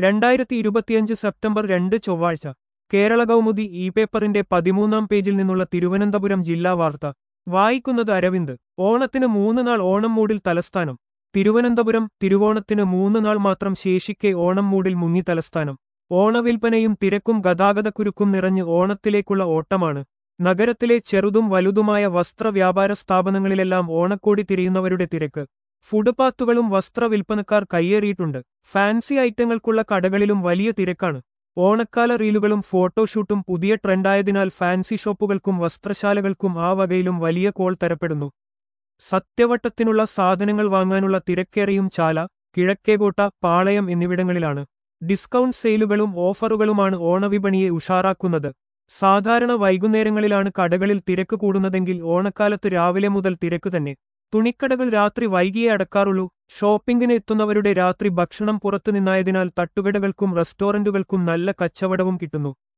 രണ്ടായിരത്തി ഇരുപത്തിയഞ്ച് സെപ്റ്റംബർ രണ്ട് ചൊവ്വാഴ്ച കേരള കൗമുദി ഇ പേപ്പറിന്റെ പതിമൂന്നാം പേജിൽ നിന്നുള്ള തിരുവനന്തപുരം ജില്ലാ വാർത്ത വായിക്കുന്നത് അരവിന്ദ് ഓണത്തിന് മൂന്ന് നാൾ ഓണം മൂടിൽ തലസ്ഥാനം തിരുവനന്തപുരം തിരുവോണത്തിന് മൂന്ന് നാൾ മാത്രം ശേഷിക്കെ ഓണം മൂടിൽ മുങ്ങി തലസ്ഥാനം ഓണവിൽപ്പനയും തിരക്കും ഗതാഗതക്കുരുക്കും നിറഞ്ഞ് ഓണത്തിലേക്കുള്ള ഓട്ടമാണ് നഗരത്തിലെ ചെറുതും വലുതുമായ വസ്ത്ര വ്യാപാര സ്ഥാപനങ്ങളിലെല്ലാം ഓണക്കോടി തിരിയുന്നവരുടെ തിരക്ക് ഫുട്പാത്തുകളും വസ്ത്രവിൽപ്പനക്കാർ കയ്യേറിയിട്ടുണ്ട് ഫാൻസി ഐറ്റങ്ങൾക്കുള്ള കടകളിലും വലിയ തിരക്കാണ് ഓണക്കാല റീലുകളും ഫോട്ടോഷൂട്ടും പുതിയ ട്രെൻഡായതിനാൽ ഫാൻസി ഷോപ്പുകൾക്കും വസ്ത്രശാലകൾക്കും ആ വകയിലും വലിയ കോൾ തരപ്പെടുന്നു സത്യവട്ടത്തിനുള്ള സാധനങ്ങൾ വാങ്ങാനുള്ള തിരക്കേറിയും ചാല കിഴക്കേകോട്ട പാളയം എന്നിവിടങ്ങളിലാണ് ഡിസ്കൗണ്ട് സെയിലുകളും ഓഫറുകളുമാണ് ഓണവിപണിയെ ഉഷാറാക്കുന്നത് സാധാരണ വൈകുന്നേരങ്ങളിലാണ് കടകളിൽ തിരക്ക് കൂടുന്നതെങ്കിൽ ഓണക്കാലത്ത് രാവിലെ മുതൽ തിരക്ക് തന്നെ തുണിക്കടകൾ രാത്രി വൈകിയേ അടക്കാറുള്ളൂ ഷോപ്പിംഗിന് എത്തുന്നവരുടെ രാത്രി ഭക്ഷണം പുറത്തുനിന്നായതിനാൽ തട്ടുകടകൾക്കും റെസ്റ്റോറന്റുകൾക്കും നല്ല കച്ചവടവും കിട്ടുന്നു